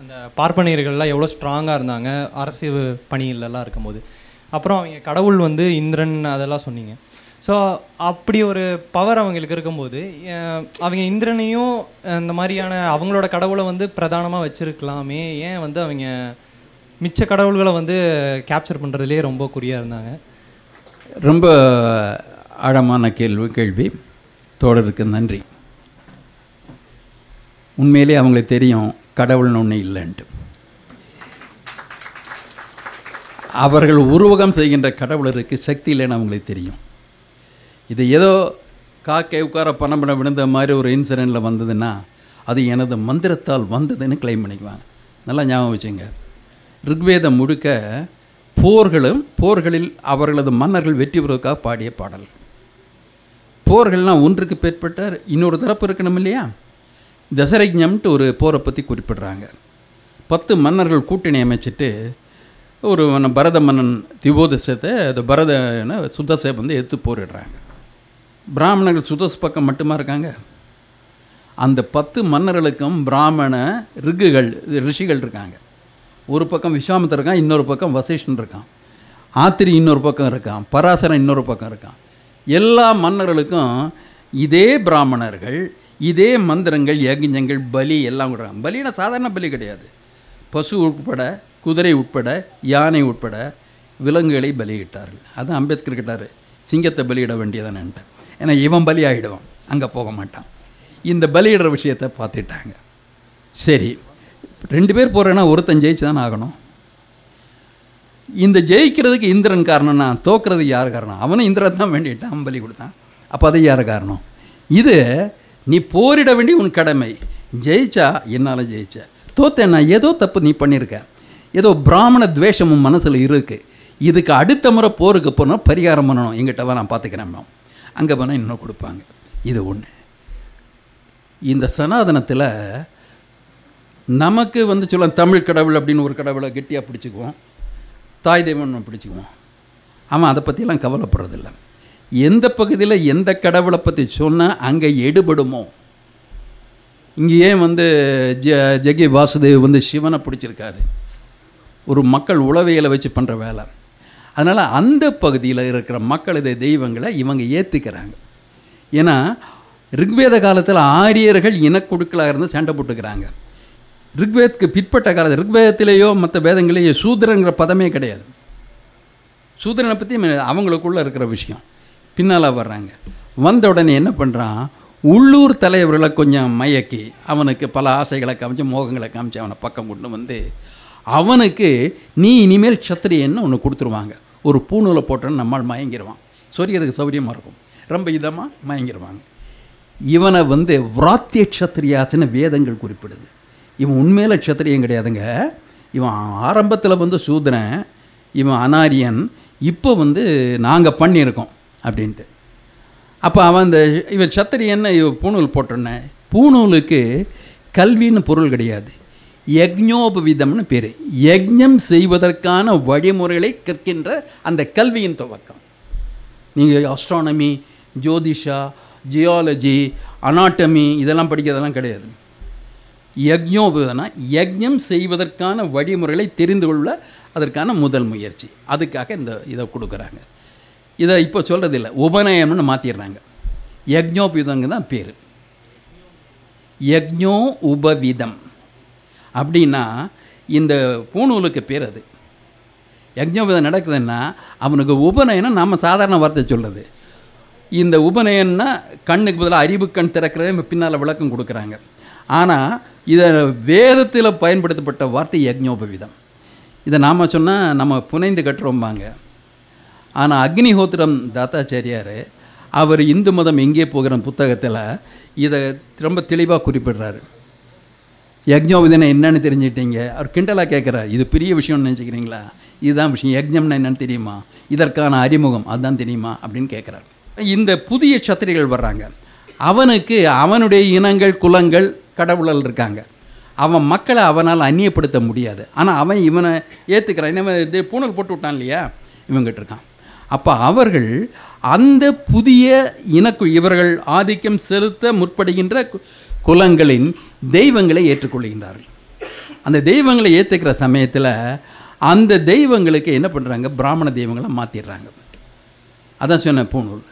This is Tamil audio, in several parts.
அந்த பார்ப்பனியர்கள்லாம் எவ்வளோ ஸ்ட்ராங்காக இருந்தாங்க அரசு பணியிலலாம் இருக்கும்போது அப்புறம் அவங்க கடவுள் வந்து இந்திரன் அதெல்லாம் சொன்னீங்க ஸோ அப்படி ஒரு பவர் அவங்களுக்கு இருக்கும்போது அஹ், அவங்க இந்திரனையும் இந்த மாதிரியான அவங்களோட கடவுளை வந்து பிரதானமாக வச்சிருக்கலாமே ஏன் வந்து அவங்க மிச்ச கடவுள்களை வந்து கேப்சர் பண்ணுறதுலேயே ரொம்ப குறியாக இருந்தாங்க ரொம்ப ஆழமான கேள்வி கேள்வி தோழருக்கு நன்றி உண்மையிலே அவங்களுக்கு தெரியும் கடவுள்னு ஒன்று இல்லைன்ட்டு அவர்கள் உருவகம் செய்கின்ற கடவுளருக்கு சக்தி இல்லைன்னு அவங்களுக்கு தெரியும் இது ஏதோ காக்கை உட்கார பணப்படம் விழுந்த மாதிரி ஒரு இன்சிடெண்ட்டில் வந்ததுன்னா அது எனது மந்திரத்தால் வந்ததுன்னு கிளைம் பண்ணிக்குவாங்க நல்லா ஞாபகம் வச்சுங்க ரிக்வேதம் முழுக்க போர்களும் போர்களில் அவர்களது மன்னர்கள் வெற்றி பெறுவதற்காக பாடிய பாடல் போர்கள்னால் ஒன்றுக்கு பேற்பட்ட இன்னொரு தரப்பு இருக்கணும் இல்லையா தசரஜம்ன்ட்டு ஒரு போரை பற்றி குறிப்பிடுறாங்க பத்து மன்னர்கள் கூட்டணி அமைச்சிட்டு ஒரு மன்னன் பரத மன்னன் திவோதசத்தை அது பரத சுதசை வந்து எடுத்து போரிடுறாங்க பிராமணர்கள் சுதஸ் பக்கம் மட்டுமா இருக்காங்க அந்த பத்து மன்னர்களுக்கும் பிராமண ரிக்குகள் ரிஷிகள் இருக்காங்க ஒரு பக்கம் விஸ்வாமித்தர் இருக்கான் இன்னொரு பக்கம் வசிஷ்டன் இருக்கான் ஆத்திரி இன்னொரு பக்கம் இருக்கான் பராசரன் இன்னொரு பக்கம் இருக்கான் எல்லா மன்னர்களுக்கும் இதே பிராமணர்கள் இதே மந்திரங்கள் யஜ்ஞங்கள் பலி எல்லாம் கொடுறாங்க பலினா சாதாரண பலி கிடையாது பசு உட்பட குதிரை உட்பட யானை உட்பட விலங்குகளை பலியிட்டார்கள் அதான் அம்பேத்கர் கிட்டார் சிங்கத்தை பலியிட வேண்டியதானேன்ட்டு ஏன்னா இவன் பலி ஆகிடுவான் அங்கே போக மாட்டான் இந்த பலியிடுற விஷயத்தை பார்த்துட்டாங்க சரி ரெண்டு பேர் போகிறேன்னா ஒருத்தன் ஜெயிச்சு தானே ஆகணும் இந்த ஜெயிக்கிறதுக்கு இந்திரன் காரணம்னா தோக்கிறதுக்கு யார் காரணம் அவனும் இந்திரன் தான் வேண்டிட்டான் அவன் பலி கொடுத்தான் அப்போ அது யார் காரணம் இது நீ போரிட வேண்டிய உன் கடமை ஜெயிச்சா என்னால் ஜெயிச்ச தோத்தேன்னா ஏதோ தப்பு நீ பண்ணியிருக்க ஏதோ பிராமண துவேஷமும் மனசில் இருக்குது இதுக்கு அடுத்த முறை போருக்கு போனால் பரிகாரம் பண்ணணும் எங்கிட்ட வா நான் பார்த்துக்கிறேன் அங்கே போனால் இன்னும் கொடுப்பாங்க இது ஒன்று இந்த சனாதனத்தில் நமக்கு வந்து சொல்ல தமிழ் கடவுள் அப்படின்னு ஒரு கடவுளை கெட்டியாக பிடிச்சிக்குவோம் தாய் தெய்வம் பிடிச்சிக்குவோம் அவன் அதை பற்றிலாம் கவலைப்படுறதில்ல எந்த பகுதியில் எந்த கடவுளை பற்றி சொன்னால் அங்கே எடுபடுமோ இங்கே ஏன் வந்து ஜ ஜெகி வாசுதேவ் வந்து சிவனை பிடிச்சிருக்காரு ஒரு மக்கள் உளவியலை வச்சு பண்ணுற வேலை அதனால் அந்த பகுதியில் இருக்கிற மக்களது தெய்வங்களை இவங்க ஏற்றுக்கிறாங்க ஏன்னா ரிக்வேத காலத்தில் ஆரியர்கள் இனக்குழுக்களாக இருந்து சண்டை போட்டுக்கிறாங்க ரிக்வேதத்துக்கு பிற்பட்ட காலத்தில் ரிக்வேதத்திலேயோ மற்ற வேதங்களையோ சூத்திரங்கிற பதமே கிடையாது சூத்திரனை பற்றி அவங்களுக்குள்ளே இருக்கிற விஷயம் பின்னால் வர்றாங்க வந்த உடனே என்ன பண்ணுறான் உள்ளூர் தலைவர்களை கொஞ்சம் மயக்கி அவனுக்கு பல ஆசைகளை காமிச்சு மோகங்களை காமிச்சு அவனை பக்கம் கொண்டு வந்து அவனுக்கு நீ இனிமேல் சத்திரியன்னு ஒன்று கொடுத்துருவாங்க ஒரு பூணூலை போட்டோன்னு நம்மால் மயங்கிடுவான் சொரியதுக்கு சௌரியமாக இருக்கும் ரொம்ப இதமாக மயங்கிடுவாங்க இவனை வந்து விராத்திய க்ஷத்திரியாச்சுன்னு வேதங்கள் குறிப்பிடுது இவன் உண்மையில க்ஷத்திரியம் கிடையாதுங்க இவன் ஆரம்பத்தில் வந்து சூத்திரன் இவன் அனாரியன் இப்போ வந்து நாங்கள் பண்ணியிருக்கோம் அப்படின்ட்டு அப்போ அவன் அந்த இவன் சத்திரியன்னு இவன் பூணூல் போட்டோன்னே பூணூலுக்கு கல்வின்னு பொருள் கிடையாது யக்ஞோபவிதம்னு பேர் யக்ஞம் செய்வதற்கான வழிமுறைகளை கற்கின்ற அந்த கல்வியின் துவக்கம் நீங்கள் அஸ்ட்ரானமி ஜோதிஷா ஜியாலஜி அனாட்டமி இதெல்லாம் படிக்கிறதெல்லாம் கிடையாது யக்ஞோபதனா யக்ஞம் செய்வதற்கான வழிமுறைகளை தெரிந்து கொள்ள அதற்கான முதல் முயற்சி அதுக்காக இந்த இதை கொடுக்குறாங்க இதை இப்போ சொல்கிறதில்ல உபநயம்னு மாற்றிடுறாங்க யக்ஞோபவிதங்க தான் பேர் யக்ஞோ உபவிதம் அப்படின்னா இந்த பூணூலுக்கு பேர் அது யக்ஞோபதம் நடக்குதுன்னா அவனுக்கு உபநயனம் நாம் சாதாரண வார்த்தை சொல்லுது இந்த உபநயன்னா கண்ணுக்கு பதிலாக அறிவு கண் திறக்கிறதே பின்னால் விளக்கம் கொடுக்குறாங்க ஆனால் இதை வேதத்தில் பயன்படுத்தப்பட்ட வார்த்தை யக்ஞோபவிதம் இதை நாம் சொன்னால் நம்ம புனைந்து கட்டுறோம்பாங்க ஆனால் அக்னிஹோத்திரம் தாத்தாச்சாரியார் அவர் இந்து மதம் எங்கே போகிற புத்தகத்தில் இதை ரொம்ப தெளிவாக குறிப்பிடுறாரு யக்ஞோபதினா என்னன்னு தெரிஞ்சுக்கிட்டீங்க அவர் கிண்டலாக கேட்குறாரு இது பெரிய விஷயம்னு நினச்சிக்கிறீங்களா இதுதான் விஷயம் யக்ஞம்னா என்னன்னு தெரியுமா இதற்கான அறிமுகம் அதுதான் தெரியுமா அப்படின்னு கேட்குறாரு இந்த புதிய சத்திரிகள் வர்றாங்க அவனுக்கு அவனுடைய இனங்கள் குலங்கள் கடவுளல் இருக்காங்க அவன் மக்களை அவனால் அந்நியப்படுத்த முடியாது ஆனால் அவன் இவனை ஏற்றுக்கிறான் இவன் இது பூணல் போட்டு விட்டான் இல்லையா இவங்கிட்ட இருக்கான் அப்போ அவர்கள் அந்த புதிய இனக்கு இவர்கள் ஆதிக்கம் செலுத்த முற்படுகின்ற கு- குலங்களின் தெய்வங்களை ஏற்றுக்கொள்கின்றார்கள் அந்த தெய்வங்களை ஏற்றுக்கிற சமயத்தில் அந்த தெய்வங்களுக்கு என்ன பண்ணுறாங்க பிராமண தெய்வங்களை மாற்றிடுறாங்க அதான் சொன்னேன் பூணூல்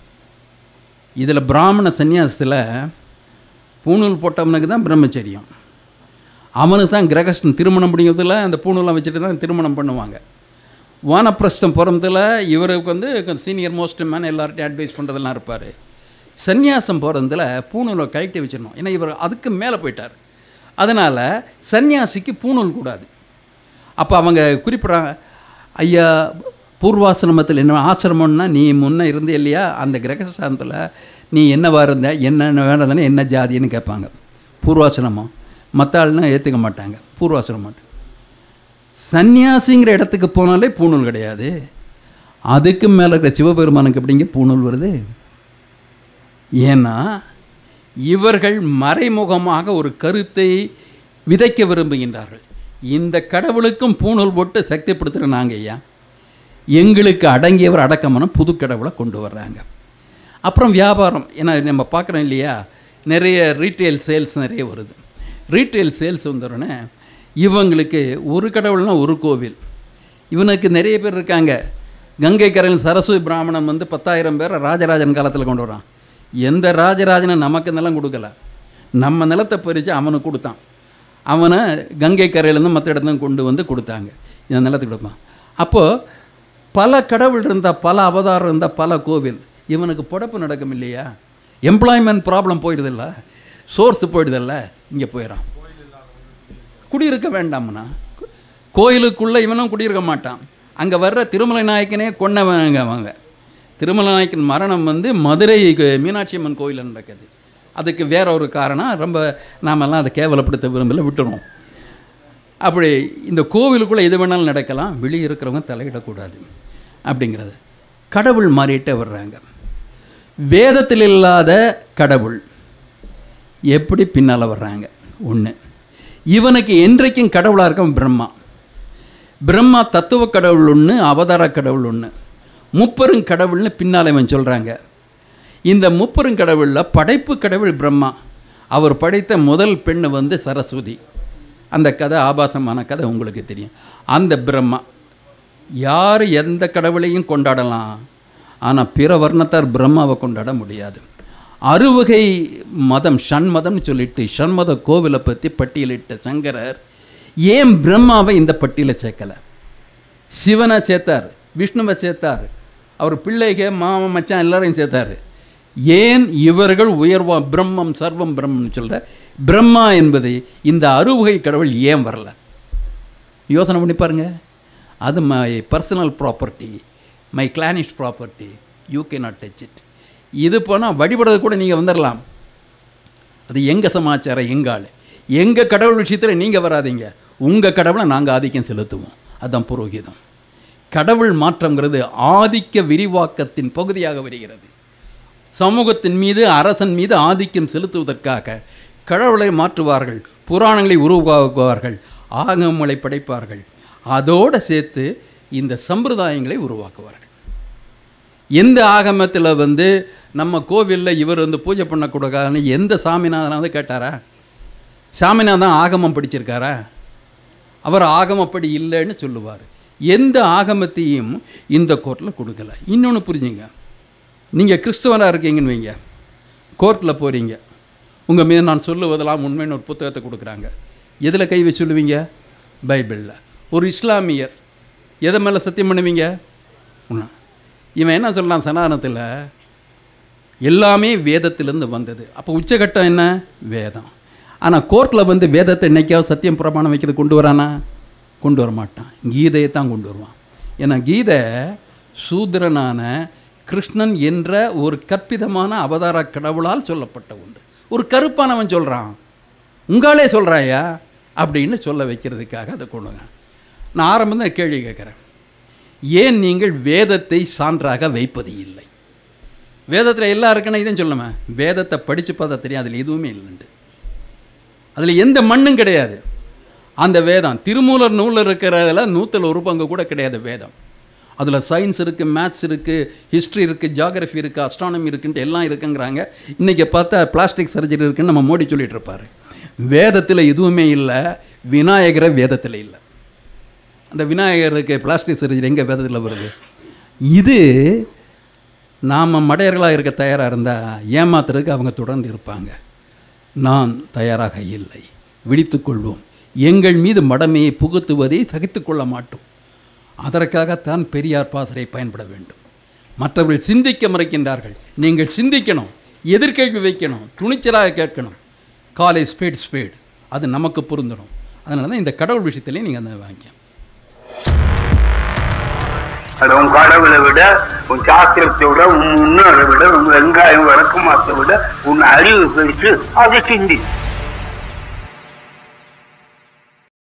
இதில் பிராமண சந்நியாசத்தில் பூணூல் போட்டவனுக்கு தான் பிரம்மச்சரியம் அவனுக்கு தான் கிரகஸ்தன் திருமணம் முடிக்கிறதுல அந்த பூணூலாம் வச்சுட்டு தான் திருமணம் பண்ணுவாங்க வானப்பிரஸ்தம் பிறந்ததில் இவருக்கு வந்து சீனியர் மோஸ்ட் மேன் எல்லார்ட்டையும் அட்வைஸ் பண்ணுறதெல்லாம் இருப்பார் சந்நியாசம் போகிறதுல பூணூலை கழட்டி வச்சிடணும் ஏன்னா இவர் அதுக்கு மேலே போயிட்டார் அதனால் சந்நியாசிக்கு பூணூல் கூடாது அப்போ அவங்க குறிப்பிட்றாங்க ஐயா பூர்வாசிரமத்தில் என்ன ஆசிரமம்னா நீ முன்ன இருந்தே இல்லையா அந்த கிரகசாந்தத்தில் நீ என்னவா இருந்த என்ன வேண்டதானே என்ன ஜாதின்னு கேட்பாங்க பூர்வாசிரமம் மற்ற ஆள்னா ஏற்றுக்க மாட்டாங்க பூர்வாசிரமம் சந்நியாசிங்கிற இடத்துக்கு போனாலே பூணூல் கிடையாது அதுக்கு மேலே இருக்கிற சிவபெருமானுக்கு எப்படிங்க பூணூல் வருது ஏன்னா இவர்கள் மறைமுகமாக ஒரு கருத்தை விதைக்க விரும்புகின்றார்கள் இந்த கடவுளுக்கும் பூணூல் போட்டு சக்திப்படுத்துகிற நாங்கள் ஐயா எங்களுக்கு அடங்கியவர் அடக்கமான புது கடவுளை கொண்டு வர்றாங்க அப்புறம் வியாபாரம் ஏன்னா நம்ம பார்க்குறோம் இல்லையா நிறைய ரீட்டைல் சேல்ஸ் நிறைய வருது ரீட்டைல் சேல்ஸ் வந்துடுறோன்னே இவங்களுக்கு ஒரு கடவுள்னா ஒரு கோவில் இவனுக்கு நிறைய பேர் இருக்காங்க கங்கை கரையில் சரஸ்வதி பிராமணன் வந்து பத்தாயிரம் பேரை ராஜராஜன் காலத்தில் கொண்டு வரான் எந்த ராஜராஜனும் நமக்கு நிலம் கொடுக்கல நம்ம நிலத்தை பறித்து அவனுக்கு கொடுத்தான் அவனை கங்கை கரையிலேருந்து மற்ற இடத்துல கொண்டு வந்து கொடுத்தாங்க இந்த நிலத்துக்கு கொடுப்பான் அப்போது பல கடவுள் இருந்தால் பல அவதாரம் இருந்தால் பல கோவில் இவனுக்கு புடப்பு நடக்கும் இல்லையா எம்ப்ளாய்மெண்ட் ப்ராப்ளம் போயிடுதில்ல சோர்ஸ் போயிடுதில்ல இங்கே போயிடறான் குடியிருக்க வேண்டாம்னா கோயிலுக்குள்ளே இவனும் குடியிருக்க மாட்டான் அங்கே வர்ற திருமலை நாயக்கனே கொன்னவங்க அவங்க திருமலை நாயக்கன் மரணம் வந்து மதுரை மீனாட்சி அம்மன் கோயிலில் நடக்குது அதுக்கு வேற ஒரு காரணம் ரொம்ப நாமெல்லாம் அதை கேவலப்படுத்த விரும்பல விட்டுறோம் அப்படி இந்த கோவிலுக்குள்ளே எது வேணாலும் நடக்கலாம் வெளியே இருக்கிறவங்க தலையிடக்கூடாது அப்படிங்கிறது கடவுள் மாறிட்டே வர்றாங்க வேதத்தில் இல்லாத கடவுள் எப்படி பின்னால் வர்றாங்க ஒன்று இவனுக்கு என்றைக்கும் கடவுளாக இருக்கும் பிரம்மா பிரம்மா தத்துவ கடவுள் ஒன்று அவதார கடவுள் ஒன்று முப்பெரும் கடவுள்னு பின்னால் இவன் சொல்கிறாங்க இந்த முப்பெரும் கடவுளில் படைப்பு கடவுள் பிரம்மா அவர் படைத்த முதல் பெண் வந்து சரஸ்வதி அந்த கதை ஆபாசமான கதை உங்களுக்கு தெரியும் அந்த பிரம்மா யார் எந்த கடவுளையும் கொண்டாடலாம் ஆனால் பிற வர்ணத்தார் பிரம்மாவை கொண்டாட முடியாது அறுவகை மதம் ஷண்மதம்னு சொல்லிட்டு ஷண்மத கோவிலை பற்றி பட்டியலிட்ட சங்கரர் ஏன் பிரம்மாவை இந்த பட்டியலை சேர்க்கலை சிவனை சேர்த்தார் விஷ்ணுவை சேர்த்தார் அவர் பிள்ளைக மாமன் மச்சான் எல்லாரையும் சேர்த்தார் ஏன் இவர்கள் உயர்வா பிரம்மம் சர்வம் பிரம்மம்னு சொல்கிற பிரம்மா என்பது இந்த அறுவகை கடவுள் ஏன் வரல யோசனை பண்ணி பாருங்க அது my personal property my clannish property you can not touch it இது போனால் வழிபடுறது கூட நீங்கள் வந்துடலாம் அது எங்கள் சமாச்சாரம் எங்கள் ஆள் எங்கள் கடவுள் விஷயத்தில் நீங்கள் வராதீங்க உங்கள் கடவுளை நாங்கள் ஆதிக்கம் செலுத்துவோம் அதுதான் புரோகிதம் கடவுள் மாற்றங்கிறது ஆதிக்க விரிவாக்கத்தின் பகுதியாக வருகிறது சமூகத்தின் மீது அரசன் மீது ஆதிக்கம் செலுத்துவதற்காக கடவுளை மாற்றுவார்கள் புராணங்களை உருவாக்குவார்கள் ஆகமங்களை படைப்பார்கள் அதோடு சேர்த்து இந்த சம்பிரதாயங்களை உருவாக்குவார்கள் எந்த ஆகமத்தில் வந்து நம்ம கோவிலில் இவர் வந்து பூஜை பண்ணக்கூடாதுன்னு எந்த சாமிநாதனாவது கேட்டாரா சாமிநாதன் ஆகமம் படிச்சிருக்காரா அவர் ஆகமப்படி இல்லைன்னு சொல்லுவார் எந்த ஆகமத்தையும் இந்த கோர்ட்டில் கொடுக்கல இன்னொன்று புரிஞ்சுங்க நீங்கள் கிறிஸ்தவராக இருக்கீங்கன்னு வைங்க கோர்ட்டில் போகிறீங்க உங்கள் மீது நான் சொல்லுவதெல்லாம் உண்மைன்னு ஒரு புத்தகத்தை கொடுக்குறாங்க எதில் கை வச்சு சொல்லுவீங்க பைபிளில் ஒரு இஸ்லாமியர் எதை மேலே சத்தியம் பண்ணுவீங்க உண்மை. இவன் என்ன சொல்கிறான் சனாதனத்தில் எல்லாமே வேதத்திலேருந்து வந்தது அப்போ உச்சகட்டம் என்ன வேதம் ஆனால் கோர்ட்டில் வந்து வேதத்தை என்னைக்காவது சத்தியம் பிரமாணம் வைக்கிறது கொண்டு வரானா கொண்டு வர மாட்டான் கீதையை தான் கொண்டு வருவான் ஏன்னா கீதை சூத்திரனான கிருஷ்ணன் என்ற ஒரு கற்பிதமான அவதார கடவுளால் சொல்லப்பட்ட ஒன்று ஒரு கருப்பானவன் சொல்கிறான் உங்களே சொல்கிறாயா அப்படின்னு சொல்ல வைக்கிறதுக்காக அதை கொண்டு வரான். நான் ஆரம்பம் தான் கேள்வி கேட்குறேன் ஏன் நீங்கள் வேதத்தை சான்றாக வைப்பது இல்லை வேதத்தில் எல்லாம் இருக்குன்னு இதையும் சொல்லுமே வேதத்தை படித்து பார்த்தா தெரியும் அதில் எதுவுமே இல்லைண்டு அதில் எந்த மண்ணும் கிடையாது அந்த வேதம் திருமூலர் நூலில் இருக்கிறதுல நூற்றில் ஒரு பங்கு கூட கிடையாது வேதம் அதில் சயின்ஸ் இருக்குது மேத்ஸ் இருக்குது ஹிஸ்ட்ரி இருக்குது ஜியாகிரஃபி இருக்குது அஸ்ட்ரானமி இருக்குன்ட்டு எல்லாம் இருக்குங்கிறாங்க இன்றைக்கி பார்த்தா பிளாஸ்டிக் சர்ஜரி இருக்குன்னு நம்ம மோடி சொல்லிட்டு இருப்பாரு வேதத்தில் எதுவுமே இல்லை விநாயகரை வேதத்தில் இல்லை அந்த விநாயகருக்கு பிளாஸ்டிக் சர்ஜரி எங்கே வேதத்தில் வருது இது நாம் மடையர்களாக இருக்க தயாராக இருந்தால் ஏமாத்துறதுக்கு அவங்க தொடர்ந்து இருப்பாங்க நான் தயாராக இல்லை விழித்துக்கொள்வோம் எங்கள் மீது மடமையை புகுத்துவதை சகித்துக்கொள்ள மாட்டோம் அதற்காகத்தான் பெரியார் பாசறை பயன்பட வேண்டும் மற்றவர்கள் சிந்திக்க மறைக்கின்றார்கள் நீங்கள் சிந்திக்கணும் எதிர்கேள்வி வைக்கணும் துணிச்சலாக கேட்கணும் காலை ஸ்பேட் ஸ்பேட் அது நமக்கு பொருந்தணும் அதனால தான் இந்த கடவுள் விஷயத்திலே நீங்கள் அந்த வாங்க அது உன் கடவுளை விட உன் சாஸ்திரத்தை விட உன் முன்னோரை விட உன் வெங்காயம் வழக்கமாத்தை விட உன் அறிவு பெருசு அதை சிந்தி